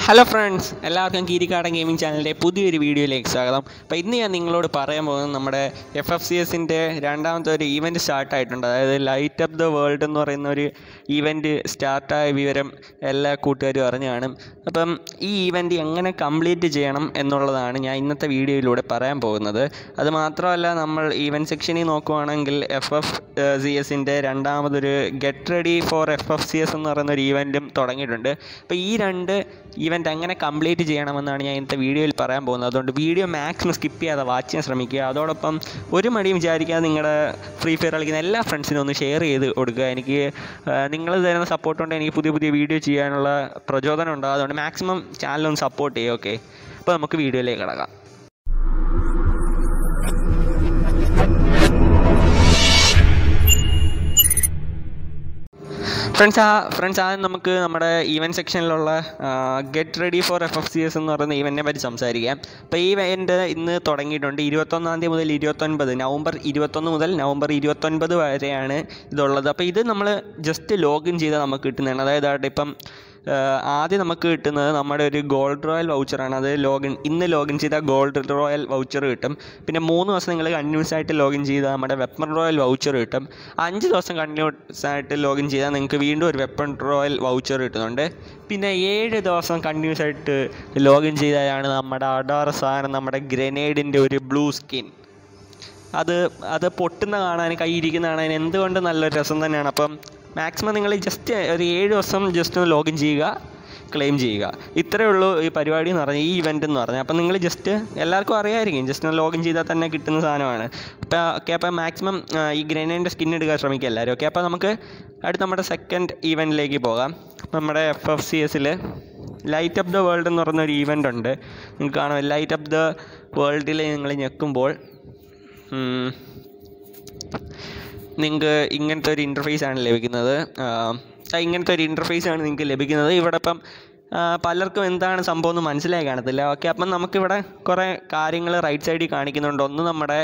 hello friends എല്ലാവർക്കും Keerikkadan gaming ചാനലിൻ്റെ പുതിയൊരു വീഡിയോയിലേക്ക് സ്വാഗതം അപ്പോൾ ഇന്ന് ഞാൻ നിങ്ങളോട് പറയാൻ പോകുന്നത് നമ്മുടെ എഫ് എഫ് സി എസിൻ്റെ രണ്ടാമത്തെ ഒരു ഈവൻറ്റ് സ്റ്റാർട്ടായിട്ടുണ്ട് അതായത് ലൈറ്റ് അപ്പ് ദ വേൾഡ് എന്ന് പറയുന്ന ഒരു ഈവൻറ്റ് സ്റ്റാർട്ടായ വിവരം എല്ലാ കൂട്ടുകാരും അറിഞ്ഞു കാണും അപ്പം ഈ ഈവൻറ്റ് എങ്ങനെ കംപ്ലീറ്റ് ചെയ്യണം എന്നുള്ളതാണ് ഞാൻ ഇന്നത്തെ വീഡിയോയിലൂടെ പറയാൻ പോകുന്നത് അത് മാത്രമല്ല നമ്മൾ ഈവൻറ്റ് സെക്ഷനിൽ നോക്കുവാണെങ്കിൽ എഫ് എഫ് സി എസിൻ്റെ രണ്ടാമതൊരു get ready for F F C S എന്ന് പറയുന്ന ഒരു ഈവൻറ്റും തുടങ്ങിയിട്ടുണ്ട് അപ്പോൾ ഈ രണ്ട് ഈവൻറ്റ് എങ്ങനെ കംപ്ലീറ്റ് ചെയ്യണമെന്നാണ് ഞാൻ ഇന്നത്തെ വീഡിയോയിൽ പറയാൻ പോകുന്നത് അതുകൊണ്ട് വീഡിയോ മാക്സിമം സ്കിപ്പ് ചെയ്യാതെ വാച്ച് ചെയ്യാൻ ശ്രമിക്കുക അതോടൊപ്പം ഒരു മടിയും വിചാരിക്കാതെ നിങ്ങളുടെ ഫ്രീ ഫയർ കളിക്കുന്ന എല്ലാ ഫ്രണ്ട്സിനും ഒന്ന് ഷെയർ ചെയ്ത് കൊടുക്കുക എനിക്ക് നിങ്ങൾ തരുന്ന സപ്പോർട്ട് കൊണ്ട് എനിക്ക് പുതിയ പുതിയ വീഡിയോ ചെയ്യാനുള്ള പ്രചോദനം ഉണ്ടാകും അതുകൊണ്ട് മാക്സിമം ചാനലൊന്ന് സപ്പോർട്ട് ചെയ്യുക ഓക്കെ അപ്പോൾ നമുക്ക് വീഡിയോയിലേക്ക് കിടക്കാം ഫ്രണ്ട്സ് ആ ഫ്രണ്ട്സ് ആദ്യം നമുക്ക് നമ്മുടെ ഈവൻറ്റ് സെക്ഷനിലുള്ള get ready for F F C S എന്ന് പറയുന്ന ഈവൻറ്റിനെ പറ്റി സംസാരിക്കാം അപ്പോൾ ഈ ഇവൻറ്റ് ഇന്ന് തുടങ്ങിയിട്ടുണ്ട് ഇരുപത്തൊന്നാം തീയതി മുതൽ ഇരുപത്തൊൻപത് നവംബർ ഇരുപത്തൊന്ന് മുതൽ നവംബർ ഇരുപത്തൊൻപത് വരെയാണ് ഇതുള്ളത് അപ്പോൾ ഇത് നമ്മൾ ജസ്റ്റ് ലോഗിൻ ചെയ്താൽ നമുക്ക് കിട്ടുന്നതാണ് അതായത് അവിടെ ഇപ്പം ആദ്യം നമുക്ക് കിട്ടുന്നത് നമ്മുടെ ഒരു ഗോൾഡ് റോയൽ വൗച്ചറാണ് അത് ലോഗിൻ ഇന്ന് ലോഗിൻ ചെയ്താൽ ഗോൾഡ് റോയൽ വൗച്ചർ കിട്ടും പിന്നെ മൂന്ന് ദിവസം നിങ്ങൾ കണ്ടിന്യൂസ് ആയിട്ട് ലോഗിൻ ചെയ്താൽ നമ്മുടെ വെപ്പൺ റോയൽ വൗച്ചർ കിട്ടും അഞ്ച് ദിവസം കണ്ടിന്യൂസ് ആയിട്ട് ലോഗിൻ ചെയ്താൽ നിങ്ങൾക്ക് വീണ്ടും ഒരു വെപ്പൺ റോയൽ വൗച്ചർ കിട്ടുന്നുണ്ട് പിന്നെ ഏഴ് ദിവസം കണ്ടിന്യൂസ് ആയിട്ട് ലോഗിൻ ചെയ്താലാണ് നമ്മുടെ അഡാർ സാധനം നമ്മുടെ ഗ്രനേഡിൻ്റെ ഒരു ബ്ലൂ സ്കിൻ അത് അത് പൊട്ടുന്ന കാണാൻ കൈയിരിക്കുന്ന കാണാൻ എന്തുകൊണ്ട് നല്ലൊരു രസം തന്നെയാണ് അപ്പം മാക്സിമം നിങ്ങൾ ജസ്റ്റ് ഒരു ഏഴ് ദിവസം ജസ്റ്റ് ഒന്ന് ലോഗിൻ ചെയ്യുക ക്ലെയിം ചെയ്യുക ഇത്രയേ ഉള്ളൂ ഈ പരിപാടി എന്ന് പറഞ്ഞാൽ ഈ ഇവൻ്റ് എന്ന് പറഞ്ഞാൽ അപ്പം നിങ്ങൾ ജസ്റ്റ് എല്ലാവർക്കും അറിയാമായിരിക്കും ജസ്റ്റ് ഒന്ന് ലോഗിൻ ചെയ്താൽ തന്നെ കിട്ടുന്ന സാധനമാണ് അപ്പോൾ ഓക്കെ അപ്പോൾ മാക്സിമം ഈ ഗ്രനേഡിൻ്റെ സ്കിൻ എടുക്കാൻ ശ്രമിക്കുക എല്ലാവരും ഓക്കെ അപ്പോൾ നമുക്ക് അടുത്ത നമ്മുടെ സെക്കൻഡ് ഈവൻറ്റിലേക്ക് പോകാം നമ്മുടെ എഫ് എഫ് സി എസിൽ ലൈറ്റ് അപ്പ് ദ വേൾഡ് എന്ന് പറയുന്ന ഒരു ഈവൻ്റ് ഉണ്ട് നിങ്ങൾക്ക് കാണാം ലൈറ്റ് അപ്പ് ദ വേൾഡിൽ നിങ്ങൾ ഞെക്കുമ്പോൾ നിങ്ങൾക്ക് ഇങ്ങനത്തെ ഒരു ഇൻ്റർഫേസ് ആണ് ലഭിക്കുന്നത് ഇങ്ങനത്തെ ഒരു ഇൻ്റർഫേസ് ആണ് നിങ്ങൾക്ക് ലഭിക്കുന്നത് ഇവിടെ ഇപ്പം പലർക്കും എന്താണ് സംഭവം എന്ന് മനസ്സിലായി കാണത്തില്ല ഓക്കെ അപ്പം നമുക്കിവിടെ കുറേ കാര്യങ്ങൾ റൈറ്റ് സൈഡിൽ കാണിക്കുന്നുണ്ട് ഒന്ന് നമ്മുടെ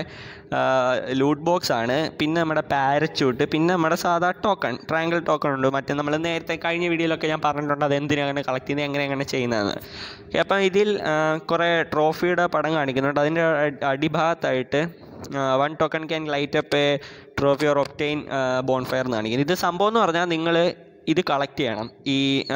ലൂട്ട് ബോക്സ് ആണ് പിന്നെ നമ്മുടെ പാരച്യൂട്ട് പിന്നെ നമ്മുടെ സാധാ ടോക്കൺ ട്രയാങ്കിൾ ടോക്കൺ ഉണ്ട് മറ്റേ നമ്മൾ നേരത്തെ കഴിഞ്ഞ വീഡിയോയിലൊക്കെ ഞാൻ പറഞ്ഞിട്ടുണ്ട് അത് എന്തിനാണ് കളക്ട് ചെയ്യുന്നത് എങ്ങനെ എങ്ങനെ ചെയ്യുന്നതെന്ന് ഓക്കെ അപ്പം ഇതിൽ കുറേ ട്രോഫിയുടെ പടം കാണിക്കുന്നുണ്ട് അതിൻ്റെ അടിഭാഗത്തായിട്ട് one token can light up a trophy or obtain bonfire എന്ന് കാണിക്കുന്നത് ഇത് സംഭവം എന്ന് പറഞ്ഞാൽ നിങ്ങൾ ഇത് കളക്ട് ചെയ്യണം ഈ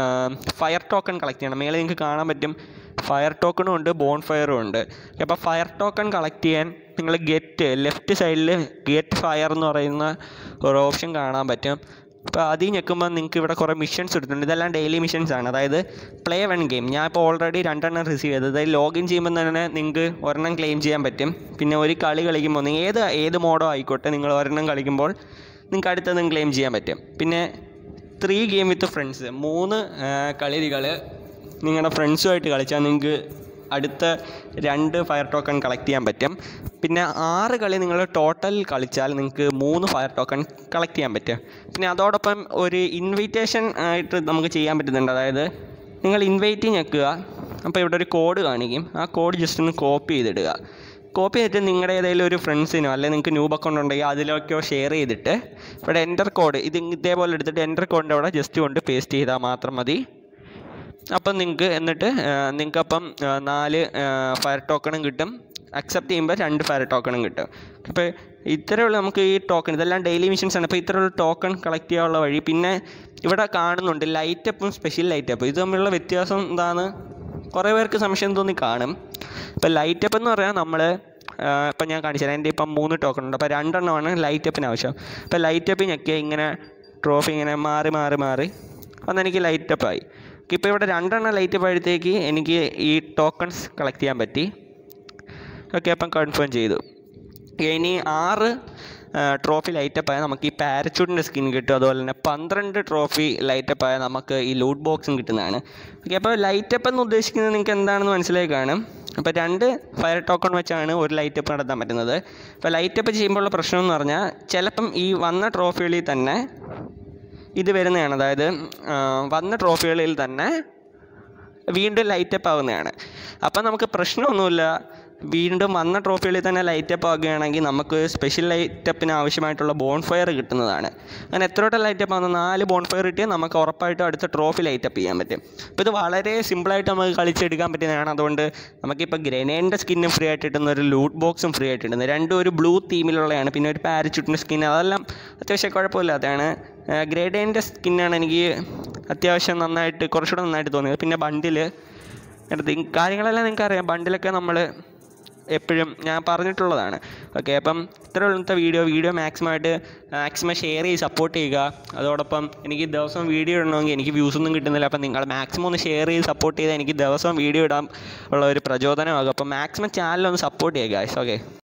ഫയർ ടോക്കൺ കളക്ട് ചെയ്യണം മേലെ നിങ്ങൾക്ക് കാണാൻ പറ്റും ഫയർ ടോക്കണും ഉണ്ട് ബോൺ ഫയറും ഉണ്ട് അപ്പോൾ ഫയർ ടോക്കൺ കളക്ട് ചെയ്യാൻ നിങ്ങൾ ഗെറ്റ് ലെഫ്റ്റ് സൈഡിൽ ഗെറ്റ് ഫയർ എന്ന് പറയുന്ന ഒരു ഓപ്ഷൻ കാണാൻ പറ്റും അപ്പോൾ അതിൽ ഞെക്കുമ്പോൾ നിങ്ങൾക്ക് ഇവിടെ കുറേ മിഷൻസ് എടുത്തിട്ടുണ്ട് ഇതെല്ലാം ഡെയിലി മിഷൻസ് ആണ് അതായത് പ്ലേ വൺ ഗെയിം ഞാൻ ഇപ്പോൾ ഓൾറെഡി രണ്ടെണ്ണം റിസീവ് ചെയ്തത് അതായത് ലോഗിൻ ചെയ്യുമ്പോൾ തന്നെ നിങ്ങൾക്ക് ഒരെണ്ണം ക്ലെയിം ചെയ്യാൻ പറ്റും പിന്നെ ഒരു കളി കളിക്കുമ്പോൾ നിങ്ങൾ ഏത് ഏത് മോഡോ ആയിക്കോട്ടെ നിങ്ങൾ ഒരെണ്ണം കളിക്കുമ്പോൾ നിങ്ങൾക്ക് അടുത്തതും ക്ലെയിം ചെയ്യാൻ പറ്റും പിന്നെ ത്രീ ഗെയിം വിത്ത് ഫ്രണ്ട്സ് മൂന്ന് കളികൾ നിങ്ങളുടെ ഫ്രണ്ട്സുമായിട്ട് കളിച്ചാൽ നിങ്ങൾക്ക് അടുത്ത രണ്ട് ഫയർ ടോക്കൺ കളക്ട് ചെയ്യാൻ പറ്റും പിന്നെ ആറ് കളി നിങ്ങൾ ടോട്ടൽ കളിച്ചാൽ നിങ്ങൾക്ക് മൂന്ന് ഫയർ ടോക്കൺ കളക്ട് ചെയ്യാൻ പറ്റും പിന്നെ അതോടൊപ്പം ഒരു ഇൻവിറ്റേഷൻ ആയിട്ട് നമുക്ക് ചെയ്യാൻ പറ്റുന്നുണ്ട് അതായത് നിങ്ങൾ ഇൻവൈറ്റ് ഞെക്കുക അപ്പോൾ ഇവിടെ ഒരു കോഡ് കാണിക്കും ആ കോഡ് ജസ്റ്റ് ഒന്ന് കോപ്പി ചെയ്തിടുക കോപ്പി ചെയ്തിട്ട് നിങ്ങളുടെ ഏതെങ്കിലും ഒരു ഫ്രണ്ട്സിനോ അല്ലെങ്കിൽ നിങ്ങൾക്ക് ന്യൂബ് അക്കൗണ്ട് ഉണ്ടെങ്കിൽ അതിലൊക്കെയോ ഷെയർ ചെയ്തിട്ട് ഇവിടെ എൻ്റർ കോഡ് ഇത് ഇതേപോലെ എടുത്തിട്ട് എൻ്റർ കോഡിൻ്റെ അവിടെ ജസ്റ്റ് കൊണ്ട് പേസ്റ്റ് ചെയ്താൽ മാത്രം മതി അപ്പം നിങ്ങൾക്ക് എന്നിട്ട് നിങ്ങൾക്ക് അപ്പം നാല് ഫയർ ടോക്കണും കിട്ടും അക്സെപ്റ്റ് ചെയ്യുമ്പോൾ രണ്ട് ഫയർ ടോക്കണും കിട്ടും അപ്പോൾ ഇത്രയുള്ള നമുക്ക് ഈ ടോക്കൺ ഇതെല്ലാം ഡെയിലി മിഷൻസ് ആണ് അപ്പോൾ ഇത്രയുള്ള ടോക്കൺ കളക്ട് ചെയ്യാനുള്ള വഴി പിന്നെ ഇവിടെ കാണുന്നുണ്ട് ലൈറ്റ് അപ്പും സ്പെഷ്യൽ ലൈറ്റ് അപ്പും ഇത് തമ്മിലുള്ള വ്യത്യാസം എന്താണ് കുറേ പേർക്ക് സംശയം തോന്നി കാണും ഇപ്പോൾ ലൈറ്റ് അപ്പ് എന്ന് പറഞ്ഞാൽ നമ്മൾ ഇപ്പം ഞാൻ കാണിച്ചു തരാം എൻ്റെ ഇപ്പം മൂന്ന് ടോക്കൺ ഉണ്ട് അപ്പോൾ രണ്ടെണ്ണമാണ് ലൈറ്റ് അപ്പിന് ആവശ്യം അപ്പോൾ ലൈറ്റ് അപ്പ് ഞെക്കിയ ഇങ്ങനെ ട്രോഫി ഇങ്ങനെ മാറി മാറി മാറി അന്ന് എനിക്ക് ലൈറ്റ് അപ്പ് ആയി ഇപ്പോൾ ഇവിടെ രണ്ടെണ്ണം ലൈറ്റ് അപ്പ് ആയപ്പോഴത്തേക്ക് എനിക്ക് ഈ ടോക്കൺസ് കളക്ട് ചെയ്യാൻ പറ്റി ഓക്കെ അപ്പം കൺഫേം ചെയ്തു ഇനി ആറ് ട്രോഫി ലൈറ്റപ്പ് ആയാൽ നമുക്ക് ഈ പാരച്യൂട്ടിൻ്റെ സ്കിൻ കിട്ടും അതുപോലെ തന്നെ പന്ത്രണ്ട് ട്രോഫി ലൈറ്റപ്പ് ആയാൽ നമുക്ക് ഈ ലൂട്ട് ബോക്സും കിട്ടുന്നതാണ് ഓക്കെ അപ്പോൾ ലൈറ്റപ്പ് എന്ന് ഉദ്ദേശിക്കുന്നത് നിങ്ങൾക്ക് എന്താണെന്ന് മനസ്സിലായി കാണും അപ്പോൾ രണ്ട് ഫയർ ടോക്കൺ വെച്ചാണ് ഒരു ലൈറ്റപ്പ് നടത്താൻ പറ്റുന്നത് അപ്പോൾ ലൈറ്റപ്പ് ചെയ്യുമ്പോഴുള്ള പ്രശ്നം എന്ന് പറഞ്ഞാൽ ചിലപ്പം ഈ വന്ന ട്രോഫികളിൽ തന്നെ ഇത് വരുന്നതാണ് അതായത് വന്ന ട്രോഫികളിൽ തന്നെ വീണ്ടും ലൈറ്റപ്പ് ആവുന്നതാണ് അപ്പം നമുക്ക് പ്രശ്നമൊന്നുമില്ല വീണ്ടും വന്ന ട്രോഫികളിൽ തന്നെ ലൈറ്റപ്പ് ആകുകയാണെങ്കിൽ നമുക്ക് സ്പെഷ്യൽ ലൈറ്റപ്പിന് ആവശ്യമായിട്ടുള്ള ബോൺ ഫയർ കിട്ടുന്നതാണ് അങ്ങനെ എത്ര വട്ടം ലൈറ്റപ്പ് ആകുന്ന നാല് ബോൺ ഫയർ കിട്ടിയാൽ നമുക്ക് ഉറപ്പായിട്ടും അടുത്ത ട്രോഫി ലൈറ്റപ്പ് ചെയ്യാൻ പറ്റും അപ്പോൾ ഇത് വളരെ സിമ്പിളായിട്ട് നമുക്ക് കളിച്ചെടുക്കാൻ പറ്റുന്നതാണ് അതുകൊണ്ട് നമുക്കിപ്പോൾ ഗ്രനേഡിൻ്റെ സ്കിന്നും ഫ്രീ ആയിട്ട് കിട്ടുന്ന ഒരു ലൂട്ട് ബോക്സും ഫ്രീ ആയിട്ട് കിട്ടുന്നത് രണ്ടും ഒരു ബ്ലൂ തീമിലുള്ളതാണ് പിന്നെ ഒരു പാരച്യൂട്ടിൻ്റെ സ്കിൻ അതെല്ലാം അത്യാവശ്യം കുഴപ്പമില്ലാത്തതാണ് ഗ്രേഡേൻ്റെ സ്കിന്നാണ് എനിക്ക് അത്യാവശ്യം നന്നായിട്ട് കുറച്ചുകൂടെ നന്നായിട്ട് തോന്നിയത് പിന്നെ ബണ്ടിൽ എടുത്ത് ഈ കാര്യങ്ങളെല്ലാം നിങ്ങൾക്ക് അറിയാം ബണ്ടിലൊക്കെ നമ്മൾ എപ്പോഴും ഞാൻ പറഞ്ഞിട്ടുള്ളതാണ് ഓക്കെ അപ്പം ഇത്ര ഉള്ളത്തെ വീഡിയോ വീഡിയോ മാക്സിമം ആയിട്ട് മാക്സിമം ഷെയർ ചെയ്ത് സപ്പോർട്ട് ചെയ്യുക അതോടൊപ്പം എനിക്ക് ദിവസം വീഡിയോ ഇടണമെങ്കിൽ എനിക്ക് വ്യൂസ് ഒന്നും കിട്ടുന്നില്ല അപ്പം നിങ്ങൾ മാക്സിമം ഒന്ന് ഷെയർ ചെയ്ത് സപ്പോർട്ട് ചെയ്താൽ എനിക്ക് ദിവസം വീഡിയോ ഇടാൻ ഉള്ള ഒരു പ്രചോദനമാകും അപ്പം മാക്സിമം ചാനലൊന്ന് സപ്പോർട്ട് ചെയ്യുക ഗായ്സ് ഓക്കെ